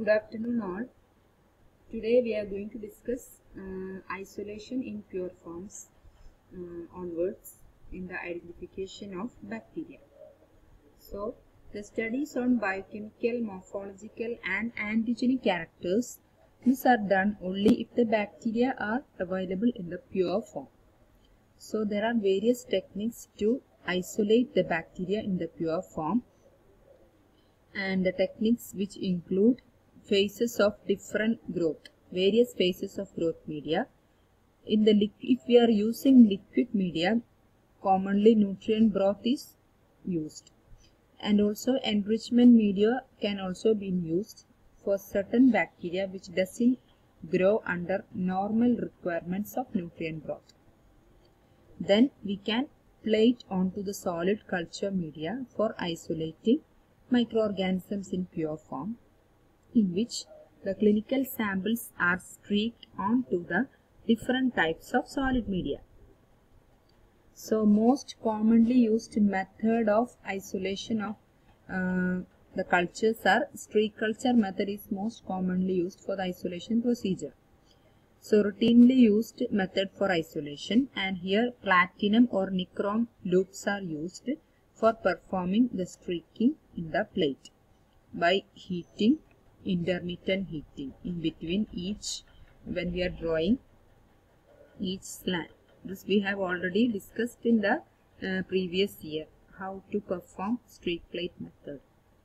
Good afternoon, all. Today we are going to discuss uh, isolation in pure forms uh, onwards in the identification of bacteria. So, the studies on biochemical, morphological, and antigenic characters these are done only if the bacteria are available in the pure form. So, there are various techniques to isolate the bacteria in the pure form and the techniques which include phases of different growth, various phases of growth media. In the liq- if we are using liquid media, commonly nutrient broth is used. And also enrichment media can also be used for certain bacteria which doesn't grow under normal requirements of nutrient broth. Then we can plate onto the solid culture media for isolating microorganisms in pure form in which the clinical samples are streaked onto the different types of solid media. So most commonly used method of isolation of uh, the cultures are streak culture method is most commonly used for the isolation procedure. So routinely used method for isolation and here platinum or nichrome loops are used for performing the streaking in the plate by heating intermittent heating in between each when we are drawing each slant. This we have already discussed in the uh, previous year how to perform streak plate method.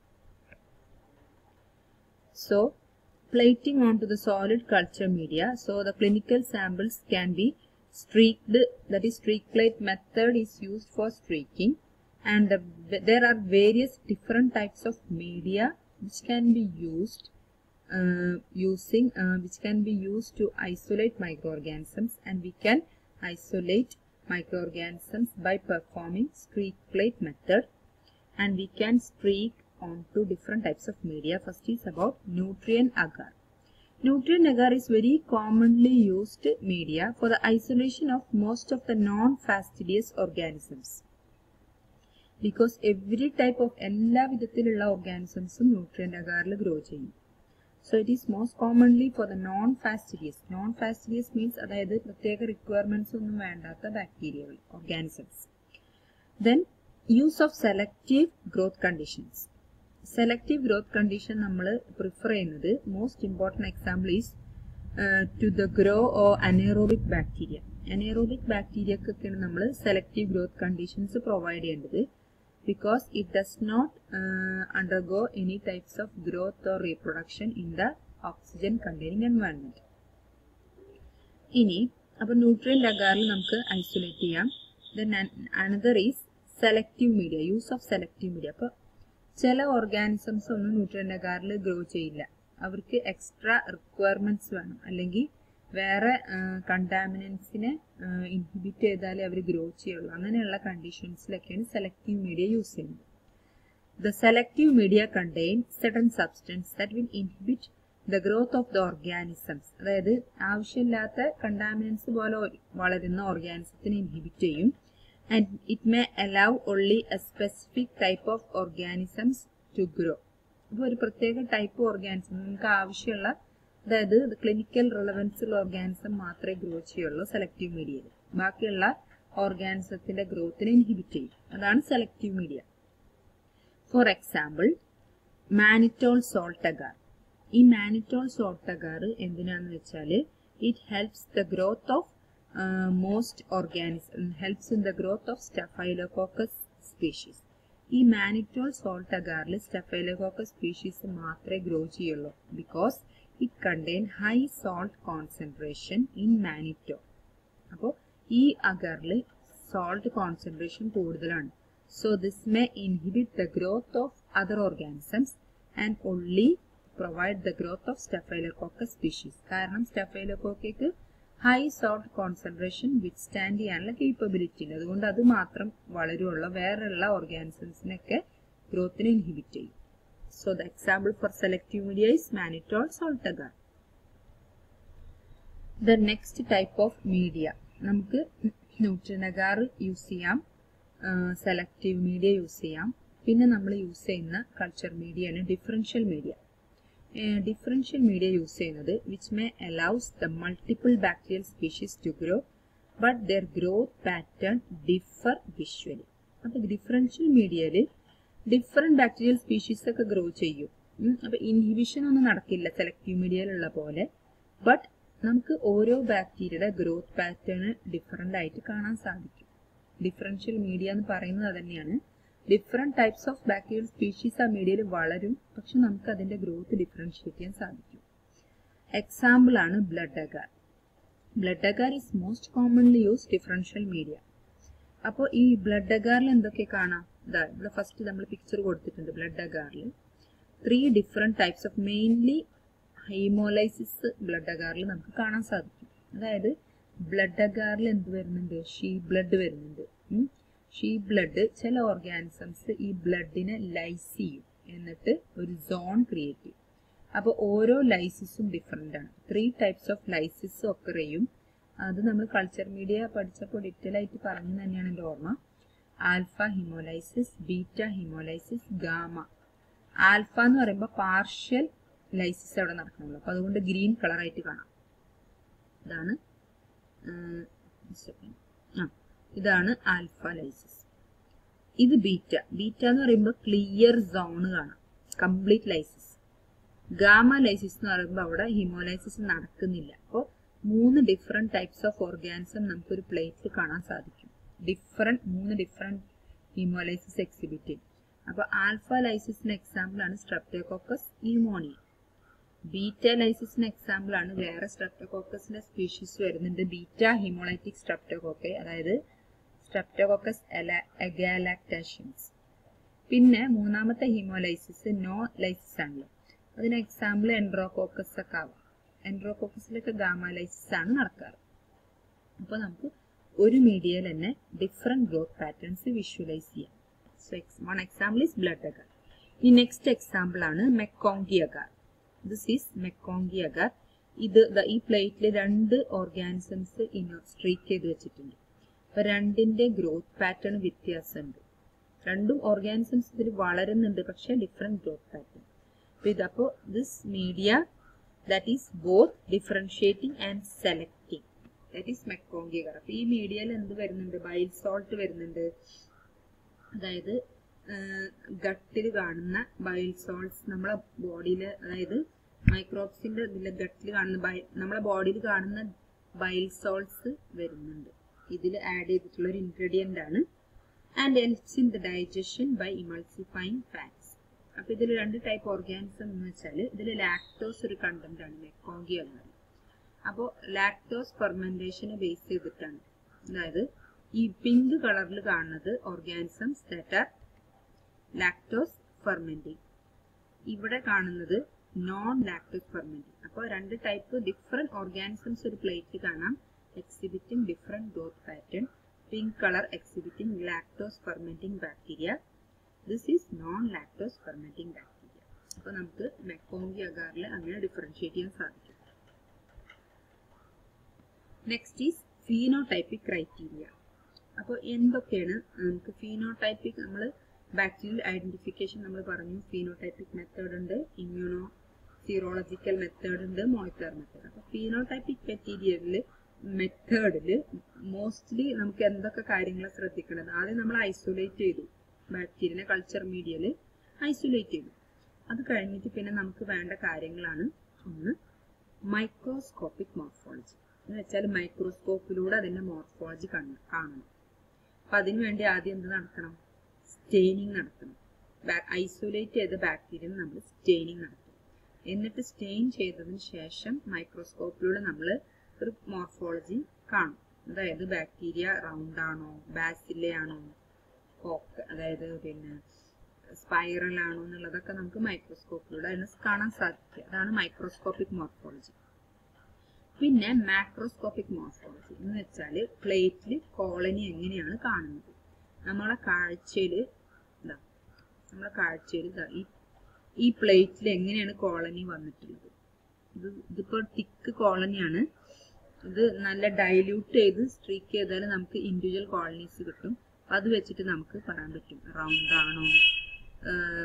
So plating onto the solid culture media so the clinical samples can be streaked that is streak plate method is used for streaking and the, there are various different types of media which can be used uh, using uh, which can be used to isolate microorganisms and we can isolate microorganisms by performing streak plate method and we can streak onto different types of media first is about nutrient agar nutrient agar is very commonly used media for the isolation of most of the non-fastidious organisms because every type of എല്ലാ വിധത്തിലുള്ള ഓർഗാനിസംസും nutrient അഗാറിൽ grow ചെയ്യും so it is most commonly for the non fastidious non fastidious means അതായത് പ്രത്യേക requirements ഒന്നും വേണ്ടാത്ത ബാക്ടീരിയകൾ organisms then use of selective growth conditions selective growth condition നമ്മൾ പ്രിഫർ ചെയ്യുന്നത് most important example is to the grow oh anaerobic bacteria anaerobic ബാക്ടീരിയക്കൊക്കെയാണ് നമ്മൾ selective growth conditions provide ചെയ്യേണ്ടത് because it does not uh, undergo any types of growth or reproduction in the oxygen containing environment. ഇനി അപ്പൊ nutrient അഗാറിൽ നമുക്ക് isolate ചെയ്യാം then another is selective media use of selective media അപ്പോൾ ചില organisms ഒന്നും nutrient അഗാറിൽ grow ചെയ്യില്ല അവർക്ക് എക്സ്ട്രാ റിക്വയർമെന്റ്സ് വേണം അല്ലെങ്കിൽ വേറെ കണ്ടാമിനൻസിനെ ഇൻഹിബിറ്റ് ചെയ്താലേ അവർ ഗ്രോ ചെയ്യുള്ളൂ അങ്ങനെയുള്ള കണ്ടീഷൻസിലൊക്കെയാണ് സെലക്റ്റീവ് മീഡിയ യൂസ് ചെയ്യുന്നത് the selective media contain certain substance that will inhibit the growth of the organisms അതായത് ആവശ്യമില്ലാത്ത കണ്ടാമിനൻസ് പോലെ വളരുന്ന ഓർഗാനിസത്തിനെ ഇൻഹിബിറ്റ് ചെയ്യും and it may allow only a specific type of organisms to grow അപ്പോൾ ഒരു പ്രത്യേക ടൈപ്പ് ഓർഗാനിസം നമുക്ക് ആവശ്യമുള്ള അതായത് ക്ലിനിക്കൽ റിലവൻസ് ഉള്ള ഓർഗാനിസം മാത്രമേ ഗ്രോ ചെയ്യുള്ളൂ സെലക്റ്റീവ് മീഡിയയിൽ ബാക്കിയുള്ള ഓർഗാനിസത്തിന്റെ ഗ്രോത്തിനെ ഇൻഹിബിറ്റ് ചെയ്യും അതാണ് selective media for example mannitol salt agar ഈ മാനിറ്റോൾ സോൾട്ടഗാർ എന്തിനാന്ന് വെച്ചാൽ it helps the growth of most organism helps in the growth of staphylococcus species ഈ മാനിറ്റോൾ സോൾട്ടഗാറിൽ സ്റ്റഫൈലോകോക്കസ് സ്പീഷീസ് മാത്രമേ ഗ്രോ ചെയ്യുള്ളൂ because it contain high salt concentration in mannitol അപ്പോൾ ഈ അഗറിൽ സോൾട്ട് കോൺസെൻട്രേഷൻ കൂടുതലാണ് so this may inhibit the growth of other organisms and only provide the growth of staphylococcus species കാരണം സ്റ്റെഫൈലോകോക്കയ്ക്ക് high salt concentration withstand ചെയ്യാനുള്ള capability ഉണ്ട് അതുകൊണ്ട് അത് മാത്രം വളരുള്ള വേറെയുള്ള ഓർഗാനിസംസിനൊക്കെ ഗ്രോത്തിനെ ഇൻഹിബിറ്റ് ചെയ്യും So the example for selective media is mannitol salt agar. The next type of media നമുക്ക് ന്യൂട്രിയൻ അഗാർ യൂസ് ചെയ്യാം സെലക്റ്റീവ് മീഡിയ യൂസ് ചെയ്യാം പിന്നെ നമ്മൾ യൂസ് ചെയ്യുന്ന കൾച്ചർ മീഡിയ ആണ് differential media differential media use ചെയ്യുന്നത് which may allows the multiple bacterial species to grow but their growth pattern differ visually അപ്പോൾ differential മീഡിയയിൽ ഡിഫറെൻറ്റ് ബാക്ടീരിയൽ സ്പീഷീസ് ഒക്കെ ഗ്രോ ചെയ്യും അപ്പോൾ ഇൻഹിബിഷൻ ഒന്നും നടക്കില്ല സെലക്റ്റീവ് മീഡിയയിലുള്ള പോലെ ബട്ട് നമുക്ക് ഓരോ ബാക്ടീരിയയുടെ ഗ്രോത്ത് പാറ്റേൺ ഡിഫറെൻ്റ് ആയിട്ട് കാണാൻ സാധിക്കും ഡിഫറൻഷ്യൽ മീഡിയ എന്ന് പറയുന്നത് തന്നെയാണ് different types of bacterial species ആ മീഡിയയിൽ വളരും പക്ഷെ നമുക്ക് അതിന്റെ ഗ്രോത്ത് ഡിഫറൻഷിയേറ്റ് ചെയ്യാൻ സാധിക്കും എക്സാമ്പിൾ ആണ് blood agar blood agar is most commonly use differential media അപ്പോൾ ഈ ബ്ലഡ് അഗാറിൽ എന്തൊക്കെ കാണാം ഇതാ ഇവിടെ ഫസ്റ്റ് നമ്മൾ പിക്ചർ കൊടുത്തിട്ടുണ്ട് ബ്ലഡ് അഗാറിൽ three different types of mainly haemolysis blood അഗാറിൽ നമുക്ക് കാണാൻ സാധിക്കും അതായത് ബ്ലഡ് അഗാറിൽ എന്ത് വരുന്നുണ്ട് ഷീ ബ്ലഡ് വരുന്നുണ്ട് ഷീ ബ്ലഡ് ചില ഓർഗാനിസംസ് ഈ ബ്ലഡിനെ ലൈസ് ചെയ്യും എന്നിട്ട് ഒരു സോൺ ക്രിയേറ്റ് ചെയ്യും അപ്പോൾ ഓരോ ലൈസിസും ഡിഫറെൻ്റ് ആണ് ത്രീ ടൈപ്സ് ഓഫ് ലൈസിസ് ഒക്കെ ചെയ്യും അത് നമ്മൾ കൾച്ചർ മീഡിയ പഠിച്ചപ്പോൾ ഡീറ്റെയിൽ ആയിട്ട് പറഞ്ഞു തന്നെയാണ് എൻ്റെ ഓർമ്മ alpha haemolysis beta haemolysis gamma alpha എന്ന് പറയുമ്പോൾ പാർഷ്യൽ ലൈസിസ് അവിടെ നടക്കണമല്ലോ അപ്പോൾ അതുകൊണ്ട് ഗ്രീൻ കളറായിട്ട് കാണാം ഇതാണ് ആ ഇതാണ് ആൽഫ ലൈസിസ് ഇത് ബീറ്റ ബീറ്റ എന്ന് പറയുമ്പോൾ ക്ലിയർ സോണ് കാണാം കംപ്ലീറ്റ് ലൈസിസ് ഗാമ ലൈസിസ് എന്ന് പറയുമ്പോൾ അവിടെ ഹിമോലൈസിസ് നടക്കുന്നില്ല അപ്പോൾ മൂന്ന് ഡിഫറെന്റ് ടൈപ്സ് ഓഫ് ഓർഗാനിസം നമുക്കൊരു പ്ലേറ്റിൽ കാണാൻ സാധിക്കും ഡിഫറെന്റ് മൂന്ന് ഡിഫറെന്റ് ഹിമോലൈസിസ് എക്സിബിറ്റ് ചെയ്യും അപ്പോൾ ആൽഫ ലൈസിസിന് എക്സാമ്പിൾ ആണ് സ്ട്രെപ്റ്റോകോക്കസ് ന്യൂമോണിയ ബീറ്റ ലൈസിസിന് എക്സാമ്പിൾ ആണ് വേറെ സ്ട്രെപ്റ്റോകോക്കസിന്റെ സ്പീഷീസ് വരുന്നുണ്ട് ബീറ്റ ഹിമോളൈറ്റിക് സ്ട്രെപ്റ്റോകോക്കെ അതായത് സ്ട്രെപ്റ്റോകോക്കസ് എഗാലാക്ടാഷ്യൻസ് പിന്നെ മൂന്നാമത്തെ ഹിമോലൈസിസ് നോ ലൈസിസ് ആണല്ലോ അതിന് എക്സാമ്പിൾ എൻഡ്രോകോക്കസ് ഒക്കെ ആവാം എൻഡ്രോകോക്കസിലൊക്കെ ഗാമാലൈസിസ് ആണ് നടക്കാറ് അപ്പോൾ നമുക്ക് ഒരു മീഡിയയിൽ തന്നെ ഡിഫറെന്റ് ഗ്രോത്ത് പാറ്റേൺസ് വിഷ്വലൈസ് ചെയ്യാം so one example is blood agar ഈ നെക്സ്റ്റ് എക്സാമ്പിൾ ആണ് MacConkey agar this is MacConkey agar ഇത് ഈ പ്ലേറ്റിൽ രണ്ട് ഓർഗാനിസംസ് ഇനോ സ്ട്രീക്ക് ചെയ്ത് വെച്ചിട്ടുണ്ട് അപ്പൊ രണ്ടിന്റെ ഗ്രോത്ത് പാറ്റേൺ വ്യത്യാസമുണ്ട് രണ്ടും ഓർഗാനിസംസ് ഇതിൽ വളരുന്നുണ്ട് പക്ഷെ ഡിഫറെന്റ് ഗ്രോത്ത് പാറ്റേൺ അപ്പൊ ഇതപ്പോ this media that is both differentiating and selecting that is MacConkey agar അപ്പൊ ഈ മീഡിയയിൽ എന്ത് വരുന്നുണ്ട് ബൈൽ സോൾട്ട് വരുന്നുണ്ട് അതായത് ഗട്ടിൽ കാണുന്ന ബൈൽ സോൾട്ട്സ് നമ്മളെ ബോഡിയിൽ അതായത് മൈക്രോബ്സിന്റെ ഇതിലെ ഗട്ടിൽ കാണുന്ന ബൈ നമ്മളെ ബോഡിയിൽ കാണുന്ന ബൈൽ സോൾട്ട്സ് വരുന്നുണ്ട് ഇതിൽ ആഡ് ചെയ്തിട്ടുള്ള ഒരു ഇൻഗ്രീഡിയന്റ് ആണ് and helps in the digestion by emulsifying fats അപ്പൊ ഇതിൽ രണ്ട് ടൈപ്പ് ഓർഗാനിസം എന്ന് വെച്ചാൽ ഇതിൽ ലാക്ടോസ് ഒരു കണ്ടന്റ് ആണ് മെക്കോങ്കി എന്നത് അപ്പോൾ ലാക്ടോസ് ഫെർമെന്റേഷനെ ബേസ് ചെയ്തിട്ടാണ് അതായത് ഈ പിങ്ക് കളറിൽ കാണുന്നത് organisms that are lactose fermenting ഇവിടെ കാണുന്നത് നോൺ ലാക്ടോസ് ഫെർമെന്റിങ് അപ്പോൾ രണ്ട് ടൈപ്പ് ഡിഫറെന്റ് ഓർഗാനിസംസ് ഒരു പ്ലേറ്റിൽ കാണാം exhibiting different growth pattern pink colour exhibiting lactose fermenting bacteria this is non lactose fermenting bacteria അപ്പോൾ നമുക്ക് മെക്കോങ്കി അഗാറിൽ അങ്ങനെ ഡിഫറൻഷിയേറ്റ് ചെയ്യാൻ സാധിക്കും നെക്സ്റ്റ് ഈസ് ഫീനോടൈപ്പിക് ക്രൈറ്റീരിയ അപ്പോൾ എന്തൊക്കെയാണ് നമുക്ക് ഫീനോടൈപ്പിക് നമ്മൾ ബാക്ടീരിയൽ ഐഡന്റിഫിക്കേഷൻ നമ്മൾ പറഞ്ഞു ഫീനോടൈപ്പിക് മെത്തേഡ് ഉണ്ട് ഇമ്മ്യൂണോ സീറോളജിക്കൽ മെത്തേഡ് ഉണ്ട് മോളിക്കുലർ മെത്തേഡ് അപ്പോൾ ഫീനോടൈപ്പിക് മെറ്റീരിയലിൽ മെത്തേഡിൽ മോസ്റ്റ്ലി നമുക്ക് എന്തൊക്കെ കാര്യങ്ങൾ ശ്രദ്ധിക്കണം ആദ്യം നമ്മൾ ഐസൊലേറ്റ് ചെയ്തു ബാക്ടീരിയനെ കൾച്ചർ മീഡിയയിൽ ഐസൊലേറ്റ് ചെയ്തു അത് കഴിഞ്ഞിട്ട് പിന്നെ നമുക്ക് വേണ്ട കാര്യങ്ങളാണ് ഒന്ന് മൈക്രോസ്കോപ്പിക് മോർഫോളജി എന്ന് വെച്ചാൽ മൈക്രോസ്കോപ്പിലൂടെ അതിന്റെ മോർഫോളജി കാണണം അപ്പൊ അതിനു വേണ്ടി ആദ്യം എന്ത് നടത്തണം സ്റ്റെയിനിങ് നടത്തണം ഐസൊലേറ്റ് ചെയ്ത ബാക്ടീരിയ നമ്മൾ സ്റ്റെയിനിങ് നടത്തും എന്നിട്ട് സ്റ്റെയിൻ ചെയ്തതിന് ശേഷം മൈക്രോസ്കോപ്പിലൂടെ നമ്മൾ ഒരു മോർഫോളജി കാണും അതായത് ബാക്ടീരിയ റൗണ്ട് ആണോ ബാസില്ലയാണോ കോക്ക് അതായത് പിന്നെ സ്പൈറൽ ആണോ എന്നുള്ളതൊക്കെ നമുക്ക് മൈക്രോസ്കോപ്പിലൂടെ അതിന് കാണാൻ സാധിക്കും അതാണ് മൈക്രോസ്കോപ്പിക് മോർഫോളജി പിന്നെ മാക്രോസ്കോപ്പിക് മോർഫോളജി എന്ന് വെച്ചാൽ പ്ലേറ്റിൽ കോളനി എങ്ങനെയാണ് കാണുന്നത് നമ്മളെ കാഴ്ചയിൽ ഇതാ നമ്മളെ കാഴ്ചയിൽ ഇതാ ഈ ഈ പ്ലേറ്റിൽ എങ്ങനെയാണ് കോളനി വന്നിട്ടുള്ളത് ഇത് ഇതിപ്പോൾ തിക്ക് കോളനിയാണ് ഇത് നല്ല ഡൈല്യൂട്ട് ചെയ്ത് സ്ട്രീക്ക് ചെയ്താൽ നമുക്ക് ഇൻഡിവിജ്വൽ കോളനീസ് കിട്ടും അത് വെച്ചിട്ട് നമുക്ക് പറയാൻ പറ്റും റൗണ്ട് ആണോ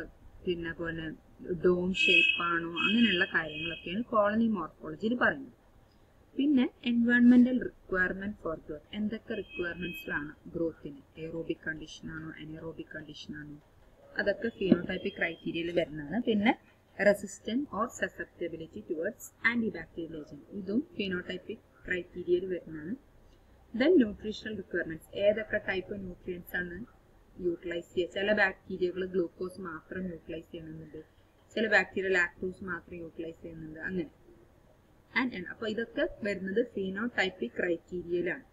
പിന്നെ പോലെ ഡോം ഷേപ്പ് ആണോ അങ്ങനെയുള്ള കാര്യങ്ങളൊക്കെയാണ് കോളനി മോർഫോളജിയിൽ പറയുന്നത് പിന്നെ എൻവയോൺമെന്റൽ റിക്വയർമെന്റ് ഫോർ ഗ്രോത്ത് എന്തൊക്കെ റിക്വയർമെന്റ്സിലാണ് ഗ്രോത്തിന് എയറോബിക് കണ്ടീഷൻ ആണോ അനേറോബിക് കണ്ടീഷൻ ആണോ അതൊക്കെ ഫിനോടൈപ്പിക് ക്രൈറ്റീരിയയിൽ വരുന്നതാണ് പിന്നെ resistant or susceptibility towards antibacterial agent ഇതും ഫിനോടൈപ്പിക് ക്രൈറ്റീരിയയിൽ വരുന്നതാണ് ദെൻ ന്യൂട്രീഷണൽ റിക്വയർമെന്റ്സ് ഏതൊക്കെ ടൈപ്പ് ന്യൂട്രിയൻസ് ആണ് യൂട്ടിലൈസ് ചെയ്യുക ചില ബാക്ടീരിയകൾ ഗ്ലൂക്കോസ് മാത്രം യൂട്ടിലൈസ് ചെയ്യുന്നുണ്ട് ചില ബാക്ടീരിയ ലാക്ടോസ് മാത്രം യൂട്ടിലൈസ് ചെയ്യുന്നുണ്ട് അങ്ങനെ ആൻഡ് അപ്പൊ ഇതൊക്കെ വരുന്നത് ഫീനോടൈപ്പിക് ക്രൈറ്റീരിയയിലാണ്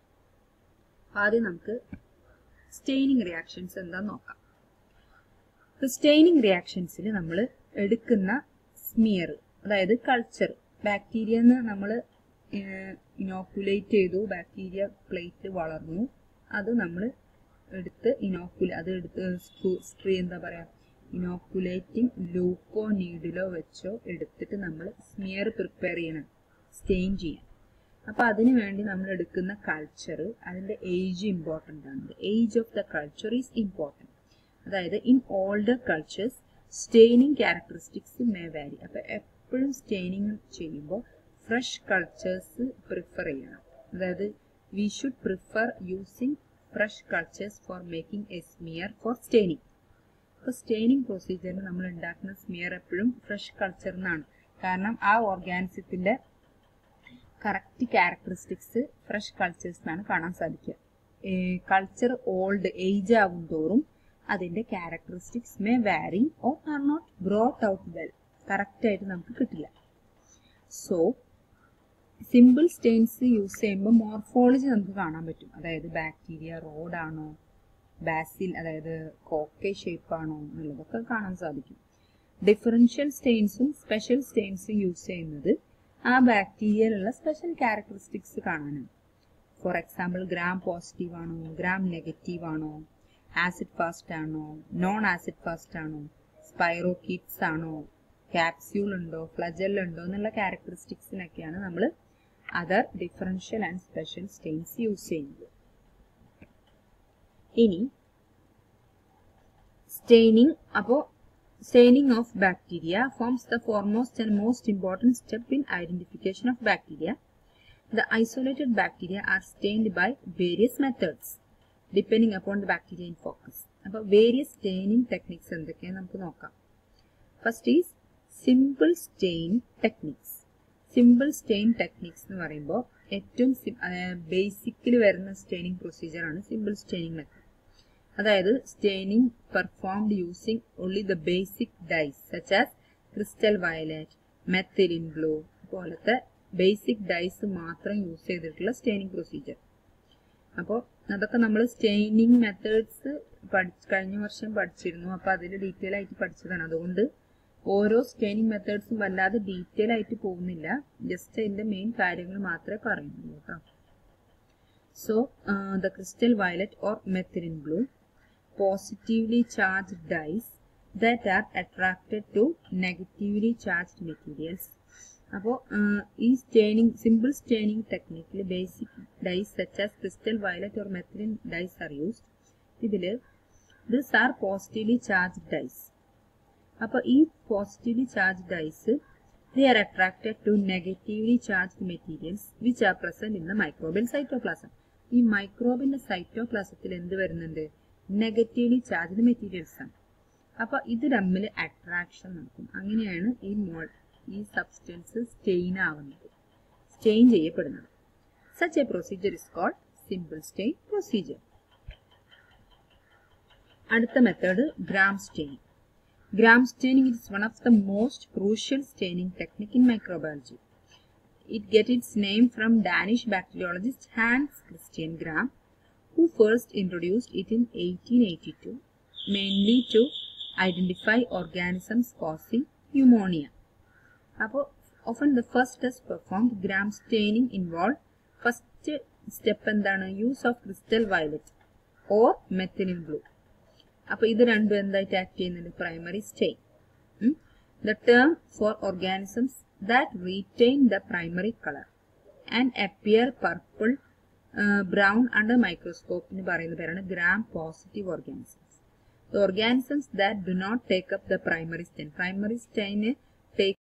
ആദ്യം നമുക്ക് സ്റ്റെയിനിങ് റിയാക്ഷൻസ് എന്താ നോക്കാം ഇപ്പൊ സ്റ്റെയിനിങ് റിയാക്ഷൻസിൽ നമ്മൾ എടുക്കുന്ന സ്മിയർ അതായത് കൾച്ചർ ബാക്ടീരിയ നമ്മൾ ഇനോക്കുലേറ്റ് ചെയ്തു ബാക്ടീരിയ പ്ലേറ്റ് വളർന്നു അത് നമ്മൾ എടുത്ത് ഇനോക്കുല അത് എടുത്ത് സ്ട്രീ എന്താ പറയാ ഇനോക്കുലേറ്റിംഗ് ലൂപ്പോ നീഡിലോ വെച്ചോ എടുത്തിട്ട് നമ്മൾ സ്മിയർ പ്രിപ്പയർ ചെയ്യണം സ്റ്റെയിൻ ചെയ്യാൻ അപ്പൊ അതിനു വേണ്ടി നമ്മൾ എടുക്കുന്ന കൾച്ചർ അതിന്റെ ഏജ് ഇമ്പോർട്ടൻ്റ് ആണ് age of the culture is important അതായത് in older cultures staining characteristics may vary അപ്പൊ എപ്പോഴും സ്റ്റെയിനിങ് ചെയ്യുമ്പോൾ ഫ്രഷ് കൾച്ചേഴ്സ് പ്രിഫർ ചെയ്യണം അതായത് we should prefer using fresh cultures for making a smear for staining അപ്പോൾ staining പ്രൊസീജിയറിന് നമ്മൾ ഉണ്ടാക്കുന്ന സ്മിയർ എപ്പോഴും ഫ്രഷ് കൾച്ചർ എന്നാണ് കാരണം ആ ഓർഗാനിസത്തിന്റെ കറക്റ്റ് ക്യാരക്ടറിസ്റ്റിക്സ് ഫ്രഷ് കൾച്ചേഴ്സ് എന്നാണ് കാണാൻ സാധിക്കുക കൾച്ചർ ഓൾഡ് ഏജ് ആവും തോറും അതിന്റെ characteristics may vary or are not brought out well correct ആയിട്ട് നമുക്ക് കിട്ടില്ല സോ സിമ്പിൾ സ്റ്റെയിൻസ് യൂസ് ചെയ്യുമ്പോൾ മോർഫോളജി നമുക്ക് കാണാൻ പറ്റും അതായത് ബാക്ടീരിയ റോഡാണോ ബാസിൽ അതായത് കോക്കെ ഷേപ്പ് ആണോ എന്നുള്ളതൊക്കെ കാണാൻ സാധിക്കും ഡിഫറൻഷ്യൽ സ്റ്റെയിൻസും സ്പെഷ്യൽ സ്റ്റെയിൻസും യൂസ് ചെയ്യുന്നത് ആ ബാക്ടീരിയയിലുള്ള സ്പെഷ്യൽ ക്യാരക്ടറിസ്റ്റിക്സ് കാണാനാണ് ഫോർ എക്സാമ്പിൾ ഗ്രാം പോസിറ്റീവ് ആണോ ഗ്രാം നെഗറ്റീവ് ആണോ ആസിഡ് ഫാസ്റ്റ് ആണോ നോൺ ആസിഡ് ഫാസ്റ്റ് ആണോ സ്പൈറോകീറ്റ്സ് ആണോ ക്യാപ്സ്യൂൾ ഉണ്ടോ ഫ്ലജൽ ഉണ്ടോ എന്നുള്ള ക്യാരക്ടറിസ്റ്റിക്സിനൊക്കെയാണ് നമ്മൾ other differential and special stains use ചെയ്യുന്നത് ഇനി സ്റ്റെയിനിങ് അപ്പോൾ staining of bacteria forms the foremost and most important step in identification of bacteria the isolated bacteria are stained by various methods depending upon the bacteria in focus അപ്പോൾ various staining techniques എന്തൊക്കെയാണ് നമുക്ക് നോക്കാം first is simple stain techniques simple stain techniques എന്ന് പറയുമ്പോൾ ഏറ്റവും ബേസിക്കിൽ വരുന്ന staining procedure ആണ് സിമ്പിൾ സ്റ്റെയിനിങ് മെത്തേഡ് അതായത് staining performed using only the basic dyes such as crystal violet methylene blue പോലത്തെ ബേസിക് ഡൈസ് മാത്രം യൂസ് ചെയ്തിട്ടുള്ള സ്റ്റെയിനിങ് പ്രൊസീജിയർ അപ്പോൾ അതൊക്കെ നമ്മൾ സ്റ്റെയിനിങ് മെത്തേഡ്സ് പഠിച്ച് കഴിഞ്ഞ വർഷം പഠിച്ചിരുന്നു അപ്പോൾ അതിൽ ഡീറ്റെയിൽ ആയിട്ട് പഠിച്ചതാണ് അതുകൊണ്ട് ഓരോ സ്റ്റെയിനിങ് മെത്തേഡ്സും വല്ലാതെ ഡീറ്റെയിൽ ആയിട്ട് പോകുന്നില്ല ജസ്റ്റ് അതിന്റെ മെയിൻ കാര്യങ്ങൾ മാത്രമേ പറയുന്നുള്ളൂ കേട്ടോ so the crystal violet or methylene blue positively charged dyes that are attracted to negatively charged materials അപ്പോൾ ഈ സ്റ്റെയിനിങ് സിമ്പിൾ സ്റ്റെയിനിങ് ടെക്നിക്കിൽ basic dyes such as crystal violet or methylene dyes are used ഇതിൽ this are positively charged dyes അപ്പോൾ ഈ positively charged dyes they are attracted to negatively charged materials which are present in the microbial cytoplasm. ഈ മൈക്രോബിന്റെ സൈറ്റോപ്ലാസത്തിൽ എന്ത് വരുന്നുണ്ട് negatively charged materials ആണ് അപ്പൊ ഇത് തമ്മിൽ അട്രാക്ഷൻ നടക്കും അങ്ങനെയാണ് ഈ മോൾ ഈ സബ്സ്റ്റൻസ് സ്റ്റെയിൻ ആവുന്നത് സ്റ്റെയിൻ ചെയ്യപ്പെടുന്നത് such a procedure is called simple stain procedure അടുത്ത method Gram stain Gram staining is one of the most crucial staining technique in microbiology. It gets its name from Danish bacteriologist Hans Christian Gram, who first introduced it in 1882, mainly to identify organisms causing pneumonia. അപ്പോൾ often the first test performed gram staining involved first step എന്താണ് use of crystal violet or methylene blue അപ്പൊ ഇത് രണ്ടും എന്തായിട്ട് act ചെയ്യുന്നുണ്ട് primary stain the term for organisms that retain the primary colour and appear purple brown under മൈക്രോസ്കോപ്പിന് പറയുന്ന പേരാണ് Gram positive organisms the organisms that do not take up the primary stain primary stain take